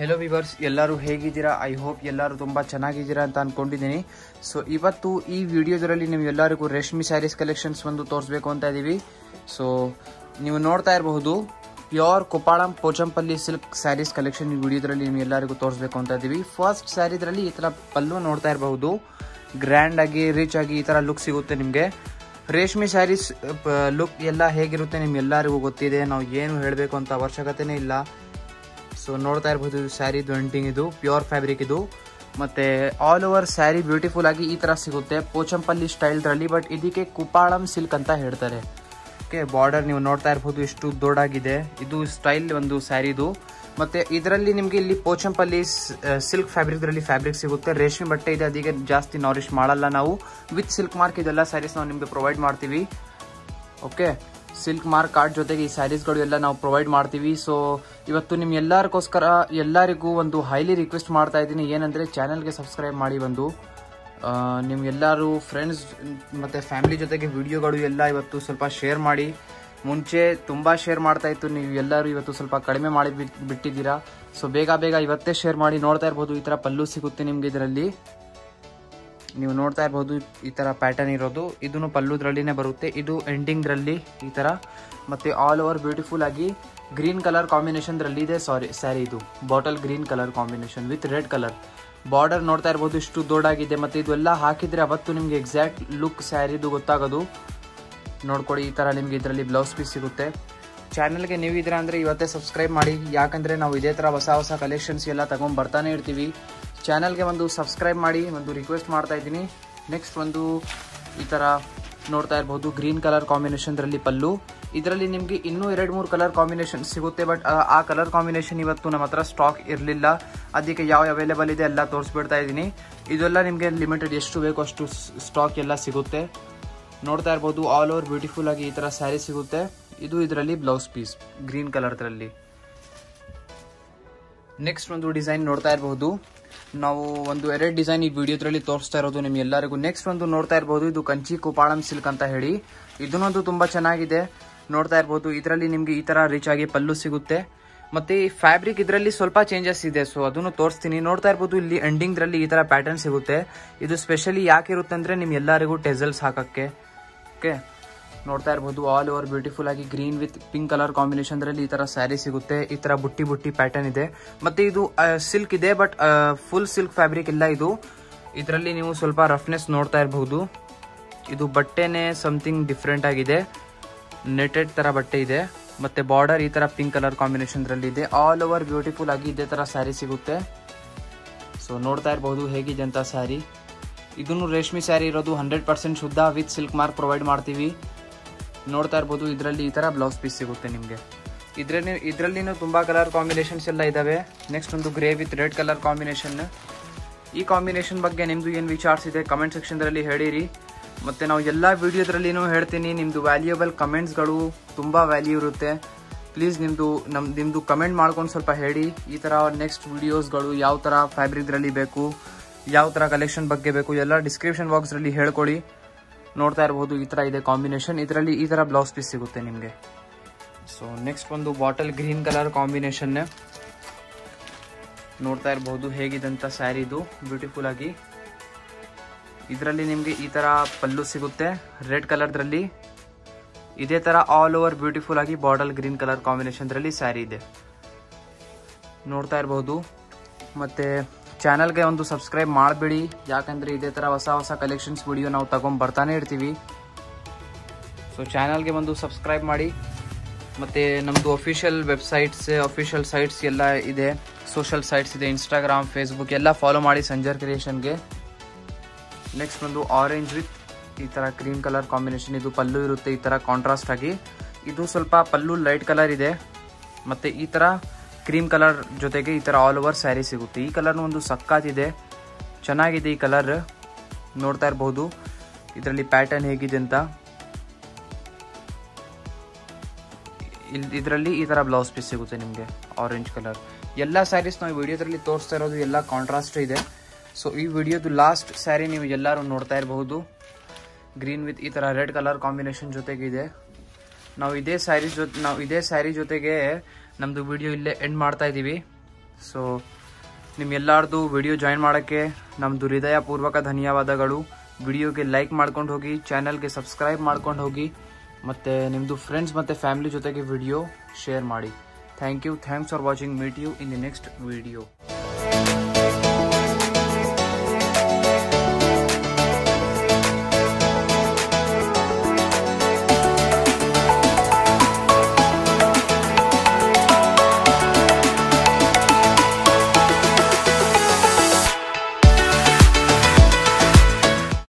hello viewers ಎಲ್ಲರೂ ಹೇಗಿದ್ದೀರಾ I hope ಎಲ್ಲರೂ ತುಂಬ ಚೆನ್ನಾಗಿದ್ದೀರಾ ಅಂತ ಅನ್ಕೊಂಡಿದ್ದೀನಿ ಸೊ ಇವತ್ತು ಈ ವಿಡಿಯೋದರಲ್ಲಿ ನೀವು ಎಲ್ಲರಿಗೂ ರೇಷ್ಮೆ ಸ್ಯಾರೀಸ್ ಕಲೆಕ್ಷನ್ಸ್ ಒಂದು ತೋರಿಸ್ಬೇಕು ಅಂತ ಇದ್ದೀವಿ ಸೊ ನೀವು ನೋಡ್ತಾ ಇರಬಹುದು ಪ್ಯೂರ್ ಕೊಪ್ಪಾಳಂ ಪೋಚಂಪಲ್ಲಿ ಸಿಲ್ಕ್ ಸ್ಯಾರೀಸ್ ಕಲೆಕ್ಷನ್ ಈ ವಿಡಿಯೋದಲ್ಲಿ ನೀವು ಎಲ್ಲರಿಗೂ ತೋರಿಸ್ಬೇಕು ಅಂತ ಇದ್ದೀವಿ ಫಸ್ಟ್ ಸ್ಯಾರಿದ್ರಲ್ಲಿ ಈ ಥರ ಪಲ್ಲು ನೋಡ್ತಾ ಇರಬಹುದು ಗ್ರ್ಯಾಂಡ್ ಆಗಿ ರಿಚ್ ಆಗಿ ಈ ಥರ ಲುಕ್ ಸಿಗುತ್ತೆ ನಿಮಗೆ ರೇಷ್ಮೆ ಸ್ಯಾರೀಸ್ ಲುಕ್ ಎಲ್ಲ ಹೇಗಿರುತ್ತೆ ನಿಮ್ಗೆಲ್ಲರಿಗೂ ಗೊತ್ತಿದೆ ನಾವು ಏನು ಹೇಳಬೇಕು ಅಂತ ಅವಶ್ಯಕತೆನೇ ಇಲ್ಲ ಸೊ ನೋಡ್ತಾ ಇರ್ಬೋದು ಸ್ಯಾರಿದು ಎಂಟಿಂಗ್ ಇದು ಪ್ಯೂರ್ ಫ್ಯಾಬ್ರಿಕ್ ಇದು ಮತ್ತೆ ಆಲ್ ಓವರ್ ಸ್ಯಾರಿ ಬ್ಯೂಟಿಫುಲ್ ಆಗಿ ಈ ತರ ಸಿಗುತ್ತೆ ಪೋಚಂಪಲ್ಲಿ ಸ್ಟೈಲ್ದ್ರಲ್ಲಿ ಬಟ್ ಇದಕ್ಕೆ ಕುಪಾಳಂ ಸಿಲ್ಕ್ ಅಂತ ಹೇಳ್ತಾರೆ ಓಕೆ ಬಾರ್ಡರ್ ನೀವು ನೋಡ್ತಾ ಇರ್ಬೋದು ಎಷ್ಟು ದೊಡ್ಡಾಗಿದೆ ಇದು ಸ್ಟೈಲ್ ಒಂದು ಸ್ಯಾರಿದು ಮತ್ತೆ ಇದರಲ್ಲಿ ನಿಮಗೆ ಇಲ್ಲಿ ಪೋಚಂಪಲ್ಲಿ ಸಿಲ್ಕ್ ಫ್ಯಾಬ್ರಿಕ್ದಲ್ಲಿ ಫ್ಯಾಬ್ರಿಕ್ ಸಿಗುತ್ತೆ ರೇಷ್ಮೆ ಬಟ್ಟೆ ಇದೆ ಅದಕ್ಕೆ ಜಾಸ್ತಿ ನಾರಿಶ್ ಮಾಡಲ್ಲ ನಾವು ವಿತ್ ಸಿಲ್ಕ್ ಮಾರ್ಕ್ ಇದೆಲ್ಲ ಸ್ಯಾರೀಸ್ ನಾವು ನಿಮಗೆ ಪ್ರೊವೈಡ್ ಮಾಡ್ತೀವಿ ಓಕೆ ಸಿಲ್ಕ್ ಮಾರ್ಕ್ ಕಾರ್ಡ್ ಜೊತೆಗೆ ಈ ಸ್ಯಾರೀಸ್ಗಳು ಎಲ್ಲ ನಾವು ಪ್ರೊವೈಡ್ ಮಾಡ್ತೀವಿ ಸೊ ಇವತ್ತು ನಿಮ್ ಎಲ್ಲರಿಗೋಸ್ಕರ ಎಲ್ಲರಿಗೂ ಒಂದು ಹೈಲಿ ರಿಕ್ವೆಸ್ಟ್ ಮಾಡ್ತಾ ಇದ್ದೀನಿ ಏನಂದ್ರೆ ಚಾನೆಲ್ಗೆ ಸಬ್ಸ್ಕ್ರೈಬ್ ಮಾಡಿ ಒಂದು ಆ, ನಿಮ್ಗೆಲ್ಲರೂ ಫ್ರೆಂಡ್ಸ್ ಮತ್ತೆ ಫ್ಯಾಮಿಲಿ ಜೊತೆಗೆ ವಿಡಿಯೋಗಳು ಎಲ್ಲ ಇವತ್ತು ಸ್ವಲ್ಪ ಶೇರ್ ಮಾಡಿ ಮುಂಚೆ ತುಂಬಾ ಶೇರ್ ಮಾಡ್ತಾ ಇತ್ತು ನೀವು ಎಲ್ಲರೂ ಇವತ್ತು ಸ್ವಲ್ಪ ಕಡಿಮೆ ಮಾಡಿ ಬಿಟ್- ಬಿಟ್ಟಿದ್ದೀರಾ ಸೊ ಬೇಗ ಬೇಗ ಇವತ್ತೇ ಶೇರ್ ಮಾಡಿ ನೋಡ್ತಾ ಇರ್ಬೋದು ಈ ತರ ಪಲ್ಲು ಸಿಗುತ್ತೆ ನಿಮ್ಗೆ ಇದರಲ್ಲಿ ನೀವು ನೋಡ್ತಾ ಇರ್ಬೋದು ಈ ತರ ಪ್ಯಾಟರ್ನ್ ಇರೋದು ಇದನ್ನು ಪಲ್ಲುದ್ರಲ್ಲಿನೇ ಬರುತ್ತೆ ಇದು ಎಂಡಿಂಗ್ದ್ರಲ್ಲಿ ಈ ತರ ಮತ್ತೆ ಆಲ್ ಓವರ್ ಬ್ಯೂಟಿಫುಲ್ ಆಗಿ ಗ್ರೀನ್ ಕಲರ್ ಕಾಂಬಿನೇಷನ್ದ್ರಲ್ಲಿ ಇದೆ ಸಾರಿ ಸ್ಯಾರಿ ಇದು bottle green colour combination with red colour border ನೋಡ್ತಾ ಇರ್ಬೋದು ಇಷ್ಟು ದೊಡ್ಡಾಗಿದೆ ಮತ್ತೆ ಇದೆಲ್ಲ ಹಾಕಿದ್ರೆ ಅವತ್ತು ನಿಮ್ಗೆ ಎಕ್ಸಾಕ್ಟ್ ಲುಕ್ ಸ್ಯಾರಿದು ಗೊತ್ತಾಗೋದು ನೋಡ್ಕೊಡಿ ಈ ತರ ನಿಮ್ಗೆ ಇದರಲ್ಲಿ ಬ್ಲೌಸ್ ಪೀಸ್ ಸಿಗುತ್ತೆ ಚಾನಲ್ಗೆ ನೀವು ಇದ್ದೀರಾ ಅಂದ್ರೆ ಇವತ್ತೇ ಸಬ್ಸ್ಕ್ರೈಬ್ ಮಾಡಿ ಯಾಕಂದ್ರೆ ನಾವು ಇದೇ ತರ ಹೊಸ ಹೊಸ ಕಲೆಕ್ಷನ್ಸ್ ಎಲ್ಲ ತಗೊಂಡ್ ಬರ್ತಾನೆ ಇರ್ತೀವಿ ಚಾನಲ್ಗೆ ಒಂದು ಸಬ್ಸ್ಕ್ರೈಬ್ ಮಾಡಿ ಒಂದು ರಿಕ್ವೆಸ್ಟ್ ಮಾಡ್ತಾ ಇದ್ದೀನಿ ನೆಕ್ಸ್ಟ್ ಒಂದು ಈ ತರ ನೋಡ್ತಾ ಇರ್ಬೋದು ಗ್ರೀನ್ ಕಲರ್ ಕಾಂಬಿನೇಷನ್ದ್ರಲ್ಲಿ ಪಲ್ಲು ಇದರಲ್ಲಿ ನಿಮಗೆ ಇನ್ನೂ ಎರಡು ಮೂರು ಕಲರ್ ಕಾಂಬಿನೇಷನ್ ಸಿಗುತ್ತೆ ಬಟ್ ಆ ಕಲರ್ ಕಾಂಬಿನೇಷನ್ ಇವತ್ತು ನಮ್ಮ ಹತ್ರ ಸ್ಟಾಕ್ ಇರಲಿಲ್ಲ ಅದಕ್ಕೆ ಯಾವ ಅವೈಲೇಬಲ್ ಇದೆ ಎಲ್ಲ ತೋರಿಸ್ಬಿಡ್ತಾ ಇದ್ದೀನಿ ಇದೆಲ್ಲ ನಿಮಗೆ ಲಿಮಿಟೆಡ್ ಎಷ್ಟು ಬೇಕು ಅಷ್ಟು ಸ್ಟಾಕ್ ಎಲ್ಲ ಸಿಗುತ್ತೆ ನೋಡ್ತಾ ಇರ್ಬೋದು ಆಲ್ ಓವರ್ ಬ್ಯೂಟಿಫುಲ್ ಆಗಿ ಈ ತರ ಸ್ಯಾರಿ ಸಿಗುತ್ತೆ ಇದು ಇದರಲ್ಲಿ ಬ್ಲೌಸ್ ಪೀಸ್ ಗ್ರೀನ್ ಕಲರ್ದಲ್ಲಿ ನೆಕ್ಸ್ಟ್ ಒಂದು ಡಿಸೈನ್ ನೋಡ್ತಾ ಇರಬಹುದು ನಾವು ಒಂದು ಎರಡು ಡಿಸೈನ್ ಈ ವಿಡಿಯೋದ್ರಲ್ಲಿ ತೋರಿಸ್ತಾ ಇರೋದು ನಿಮ್ಗೆ ಎಲ್ಲರಿಗೂ ನೆಕ್ಸ್ಟ್ ಒಂದು ನೋಡ್ತಾ ಇರಬಹುದು ಇದು ಕಂಚಿ ಕುಪಾಳಂ ಸಿಲ್ಕ್ ಅಂತ ಹೇಳಿ ಇದನ್ನೊಂದು ತುಂಬಾ ಚೆನ್ನಾಗಿದೆ ನೋಡ್ತಾ ಇರಬಹುದು ಇದರಲ್ಲಿ ನಿಮ್ಗೆ ಈ ತರ ರಿಚ್ ಆಗಿ ಪಲ್ಲು ಸಿಗುತ್ತೆ ಮತ್ತೆ ಈ ಫ್ಯಾಬ್ರಿಕ್ ಇದರಲ್ಲಿ ಸ್ವಲ್ಪ ಚೇಂಜಸ್ ಇದೆ ಸೊ ಅದನ್ನು ತೋರಿಸ್ತೀನಿ ನೋಡ್ತಾ ಇರ್ಬೋದು ಇಲ್ಲಿ ಎಂಡಿಂಗ್ ದ್ರಲ್ಲಿ ಈ ತರ ಪ್ಯಾಟರ್ನ್ ಸಿಗುತ್ತೆ ಇದು ಸ್ಪೆಷಲಿ ಯಾಕೆ ಇರುತ್ತೆ ಅಂದ್ರೆ ನಿಮ್ ಎಲ್ಲರಿಗೂ ಟೆಸಲ್ಸ್ ಹಾಕಕ್ಕೆ ಓಕೆ ನೋಡ್ತಾ ಇರ್ಬೋದು ಆಲ್ ಓವರ್ ಬ್ಯೂಟಿಫುಲ್ ಆಗಿ green with pink colour combination ಈ ತರ ಸ್ಯಾರಿ ಸಿಗುತ್ತೆ ಈ ತರ ಬುಟ್ಟಿ ಬುಟ್ಟಿ ಪ್ಯಾಟರ್ನ್ ಇದೆ ಮತ್ತೆ ಇದು ಸಿಲ್ಕ್ ಇದೆ ಬಟ್ ಫುಲ್ ಸಿಲ್ಕ್ ಫ್ಯಾಬ್ರಿಕ್ ಇಲ್ಲ ಇದು ಇದರಲ್ಲಿ ನೀವು ಸ್ವಲ್ಪ ರಫ್ನೆಸ್ ನೋಡ್ತಾ ಇರಬಹುದು ಇದು ಬಟ್ಟೆನೆ ಸಮಥಿಂಗ್ ಡಿಫ್ರೆಂಟ್ ಆಗಿದೆ ನೆಟೆಡ್ ತರ ಬಟ್ಟೆ ಇದೆ ಮತ್ತೆ ಬಾರ್ಡರ್ ಈ ತರ ಪಿಂಕ್ ಕಲರ್ ಕಾಂಬಿನೇಷನ್ ಇದೆ ಆಲ್ ಓವರ್ ಬ್ಯೂಟಿಫುಲ್ ಆಗಿ ಇದೇ ತರ ಸ್ಯಾರಿ ಸಿಗುತ್ತೆ ಸೊ ನೋಡ್ತಾ ಇರಬಹುದು ಹೇಗಿದೆ ಅಂತ ಸ್ಯಾರಿ ಇದನ್ನು ರೇಷ್ಮೆ ಸ್ಯಾರಿ ಇರೋದು ಹಂಡ್ರೆಡ್ ಪರ್ಸೆಂಟ್ ಶುದ್ಧ ವಿತ್ ಸಿಲ್ಕ್ ಮಾರ್ಕ್ ಪ್ರೊವೈಡ್ ಮಾಡ್ತೀವಿ ನೋಡ್ತಾ ಇರ್ಬೋದು ಇದರಲ್ಲಿ ಈ ತರ ಬ್ಲೌಸ್ ಪೀಸ್ ಸಿಗುತ್ತೆ ನಿಮಗೆ ಇದ್ರಲ್ಲಿ ಇದರಲ್ಲಿನೂ ತುಂಬಾ ಕಲರ್ ಕಾಂಬಿನೇಷನ್ಸ್ ಎಲ್ಲ ಇದಾವೆ ನೆಕ್ಸ್ಟ್ ಒಂದು grey with red colour combination ಈ ಕಾಂಬಿನೇಷನ್ ಬಗ್ಗೆ ನಿಮ್ದು ಏನು ವಿಚಾರ್ಸ್ ಇದೆ ಕಮೆಂಟ್ ಸೆಕ್ಷನ್ದಲ್ಲಿ ಹೇಳಿರಿ ಮತ್ತೆ ನಾವು ಎಲ್ಲ ವಿಡಿಯೋದ್ರಲ್ಲಿನೂ ಹೇಳ್ತೀನಿ ನಿಮ್ದು ವ್ಯಾಲ್ಯೂಯಬಲ್ ಕಮೆಂಟ್ಸ್ಗಳು ತುಂಬಾ ವ್ಯಾಲ್ಯೂ ಇರುತ್ತೆ ಪ್ಲೀಸ್ ನಿಮ್ದು ನಮ್ ನಿಮ್ದು ಕಮೆಂಟ್ ಮಾಡ್ಕೊಂಡು ಸ್ವಲ್ಪ ಹೇಳಿ ಈ ತರ ನೆಕ್ಸ್ಟ್ ವಿಡಿಯೋಸ್ಗಳು ಯಾವ ತರ ಫ್ಯಾಬ್ರಿಕ್ದ್ರಲ್ಲಿ ಬೇಕು ಯಾವ ತರ ಕಲೆಕ್ಷನ್ ಬಗ್ಗೆ ಬೇಕು ಎಲ್ಲ ಡಿಸ್ಕ್ರಿಪ್ಷನ್ ಬಾಕ್ಸ್ರಲ್ಲಿ ಹೇಳ್ಕೊಡಿ ನೋಡ್ತಾ ಇರಬಹುದು ಈ ತರ ಇದೆ ಕಾಂಬಿನೇಷನ್ ಇದರಲ್ಲಿ ಈ ತರ ಬ್ಲೌಸ್ ಪೀಸ್ ಸಿಗುತ್ತೆ ನಿಮಗೆ ಸೊ ನೆಕ್ಸ್ಟ್ ಒಂದು ಬಾಟಲ್ ಗ್ರೀನ್ ಕಲರ್ ಕಾಂಬಿನೇಷನ್ ನೋಡ್ತಾ ಇರಬಹುದು ಹೇಗಿದೆ ಅಂತ ಸ್ಯಾರಿ ಇದು ಬ್ಯೂಟಿಫುಲ್ ಆಗಿ ಇದರಲ್ಲಿ ನಿಮಗೆ ಈ ತರ ಪಲ್ಲು ಸಿಗುತ್ತೆ ರೆಡ್ ಕಲರ್ದ್ರಲ್ಲಿ ಇದೇ ತರ ಆಲ್ ಓವರ್ ಬ್ಯೂಟಿಫುಲ್ ಆಗಿ ಬಾಟಲ್ ಗ್ರೀನ್ ಕಲರ್ ಕಾಂಬಿನೇಷನ್ದ್ರಲ್ಲಿ ಸ್ಯಾರಿ ಇದೆ ನೋಡ್ತಾ ಇರಬಹುದು ಮತ್ತೆ ಚಾನಲ್ಗೆ ಒಂದು ಸಬ್ಸ್ಕ್ರೈಬ್ ಮಾಡಬೇಡಿ ಯಾಕಂದ್ರೆ ಇದೇ ತರ ಹೊಸ ಹೊಸ ಕಲೆಕ್ಷನ್ಸ್ ವಿಡಿಯೋ ನಾವು ತಗೊಂಡ್ ಬರ್ತಾನೆ ಇರ್ತೀವಿ ಸೊ ಚಾನಲ್ಗೆ ಒಂದು ಸಬ್ಸ್ಕ್ರೈಬ್ ಮಾಡಿ ಮತ್ತೆ ನಮ್ಮದು ಅಫಿಷಿಯಲ್ ವೆಬ್ಸೈಟ್ಸ್ ಅಫಿಷಿಯಲ್ ಸೈಟ್ಸ್ ಎಲ್ಲ ಇದೆ ಸೋಷಲ್ ಸೈಟ್ಸ್ ಇದೆ ಇನ್ಸ್ಟಾಗ್ರಾಮ್ ಫೇಸ್ಬುಕ್ ಎಲ್ಲ ಫಾಲೋ ಮಾಡಿ ಸಂಜರ್ ಕ್ರಿಯೇಷನ್ಗೆ ನೆಕ್ಸ್ಟ್ ಒಂದು ಆರೆಂಜ್ ವಿತ್ ಈ ಥರ ಕ್ರೀಮ್ ಕಲರ್ ಕಾಂಬಿನೇಷನ್ ಇದು ಪಲ್ಲು ಇರುತ್ತೆ ಈ ಥರ ಕಾಂಟ್ರಾಸ್ಟ್ ಆಗಿ ಇದು ಸ್ವಲ್ಪ ಪಲ್ಲು ಲೈಟ್ ಕಲರ್ ಇದೆ ಮತ್ತೆ ಈ ಥರ ಕ್ರೀಮ್ ಕಲರ್ ಜೊತೆಗೆ ಈ ಥರ ಆಲ್ ಓವರ್ ಸ್ಯಾರಿ ಸಿಗುತ್ತೆ ಈ ಕಲರ್ ಒಂದು ಸಕ್ಕಾತಿದೆ ಚೆನ್ನಾಗಿದೆ ಈ ಕಲರ್ ನೋಡ್ತಾ ಇರಬಹುದು ಇದರಲ್ಲಿ ಪ್ಯಾಟರ್ನ್ ಹೇಗಿದೆ ಅಂತ ಇದರಲ್ಲಿ ಈ ಥರ ಬ್ಲೌಸ್ ಪೀಸ್ ಸಿಗುತ್ತೆ ನಿಮಗೆ ಆರೆಂಜ್ ಕಲರ್ ಎಲ್ಲ ಸ್ಯಾರೀಸ್ ನಾವು ವಿಡಿಯೋದಲ್ಲಿ ತೋರಿಸ್ತಾ ಇರೋದು ಎಲ್ಲ ಕಾಂಟ್ರಾಸ್ಟ್ ಇದೆ ಸೊ ಈ ವಿಡಿಯೋದು ಲಾಸ್ಟ್ ಸ್ಯಾರಿ ನೀವು ಎಲ್ಲರೂ ನೋಡ್ತಾ ಇರಬಹುದು ಗ್ರೀನ್ ವಿತ್ ಈ ಥರ ರೆಡ್ ಕಲರ್ ಕಾಂಬಿನೇಷನ್ ಜೊತೆಗೆ ಇದೆ ನಾವು ಇದೇ ಸ್ಯಾರಿ ಜೊತೆ ನಾವು ಇದೇ ಸ್ಯಾರಿ ಜೊತೆಗೆ ನಮ್ಮದು ವಿಡಿಯೋ ಇಲ್ಲೇ ಎಂಡ್ ಮಾಡ್ತಾ ಇದ್ದೀವಿ ಸೊ ನಿಮ್ಮೆಲ್ಲಾರ್ದು ವಿಡಿಯೋ ಜಾಯಿನ್ ಮಾಡೋಕ್ಕೆ ನಮ್ಮದು ಹೃದಯಪೂರ್ವಕ ಧನ್ಯವಾದಗಳು ವಿಡಿಯೋಗೆ ಲೈಕ್ ಮಾಡ್ಕೊಂಡು ಹೋಗಿ ಚಾನಲ್ಗೆ ಸಬ್ಸ್ಕ್ರೈಬ್ ಮಾಡ್ಕೊಂಡು ಹೋಗಿ ಮತ್ತು ನಿಮ್ಮದು ಫ್ರೆಂಡ್ಸ್ ಮತ್ತು ಫ್ಯಾಮಿಲಿ ಜೊತೆಗೆ ವಿಡಿಯೋ ಶೇರ್ ಮಾಡಿ thank you thanks for watching meet you in the next video